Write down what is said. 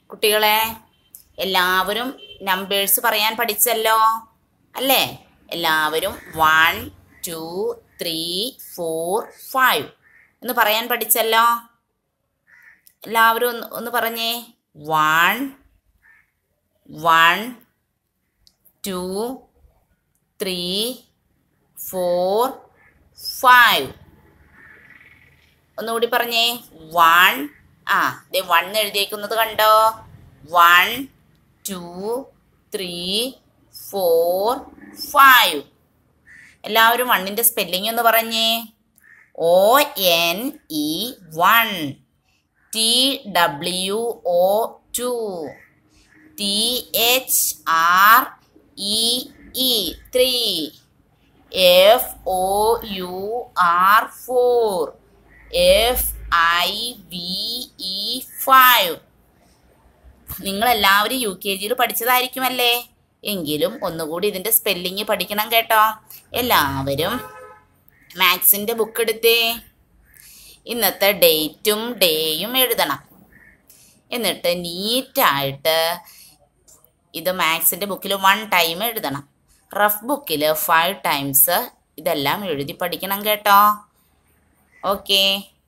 കുട്ടികളെ എല്ലാവരും നമ്പേഴ്സ് പറയാൻ പഠിച്ചല്ലോ അല്ലേ എല്ലാവരും one two three four five എന്ന് പറയാൻ പഠിച്ചല്ലോ എല്ലാവരും ഒന്ന് ഒന്ന് പറഞ്ഞേ one one two three four five ഒന്നുകൂടി പറഞ്ഞേ വൺ ആ ദേ വൺ എഴുതിയേക്കുന്നത് കണ്ടോ one two three four five എല്ലാവരും വണ്ണിൻ്റെ സ്പെല്ലിംഗ് ഒന്ന് പറഞ്ഞേ O N E one T W O two T H R E E three F O U R four F I V E five നിങ്ങളെല്ലാവരും U K ജിയിൽ പഠിച്ചതായിരിക്കുമല്ലേ എങ്കിലും ഒന്നുകൂടി ഇതിൻ്റെ സ്പെല്ലിങ് പഠിക്കണം കേട്ടോ എല്ലാവരും മാത്സിൻ്റെ ബുക്ക് എടുത്തേ ഇന്നത്തെ ഡേറ്റും ഡേയും എഴുതണം എന്നിട്ട് നീറ്റായിട്ട് ഇത് മാത്സിൻ്റെ ബുക്കിൽ വൺ ടൈം എഴുതണം റഫ് ബുക്കിൽ ഫൈവ് ടൈംസ് ഇതെല്ലാം എഴുതി പഠിക്കണം കേട്ടോ ഓക്കേ